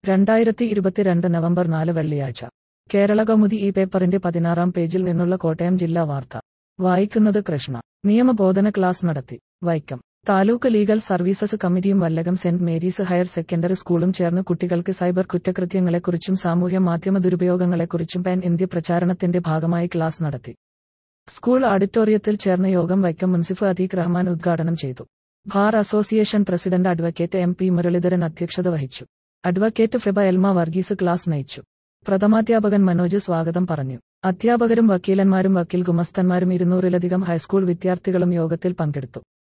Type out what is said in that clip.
രണ്ടായിരത്തി ഇരുപത്തിരണ്ട് നവംബർ നാല് വെള്ളിയാഴ്ച കേരള കൗമുദി ഈ പേപ്പറിന്റെ പതിനാറാം പേജിൽ നിന്നുള്ള കോട്ടയം ജില്ലാ വാർത്ത വായിക്കുന്നത് കൃഷ്ണ നിയമബോധന ക്ലാസ് നടത്തി വൈക്കം താലൂക്ക് ലീഗൽ സർവീസസ് കമ്മിറ്റിയും Vallakam Saint Mary's higher secondary സ്കൂളും ചേർന്ന് കുട്ടികൾക്ക് സൈബർ കുറ്റകൃത്യങ്ങളെക്കുറിച്ചും സാമൂഹ്യ മാധ്യമ ദുരുപയോഗങ്ങളെക്കുറിച്ചും പാൻ ഇന്ത്യ പ്രചാരണത്തിന്റെ ഭാഗമായി ക്ലാസ് നടത്തി സ്കൂൾ ഓഡിറ്റോറിയത്തിൽ ചേർന്ന യോഗം വൈക്കം മുൻസിഫ് അദീഖ് റഹ്മാൻ ഉദ്ഘാടനം ചെയ്തു bar association president advocate M P Muraleedharan അധ്യക്ഷത വഹിച്ചു അഡ്വക്കേറ്റ് ഫെബ എൽമ വർഗീസ് ക്ലാസ് നയിച്ചു പ്രഥമാധ്യാപകൻ മനോജ് സ്വാഗതം പറഞ്ഞു അധ്യാപകരും വക്കീലന്മാരും വക്കീൽ ഗുമസ്തന്മാരും ഇരുന്നൂറിലധികം ഹൈസ്കൂൾ വിദ്യാർത്ഥികളും യോഗത്തിൽ പങ്കെടുത്തു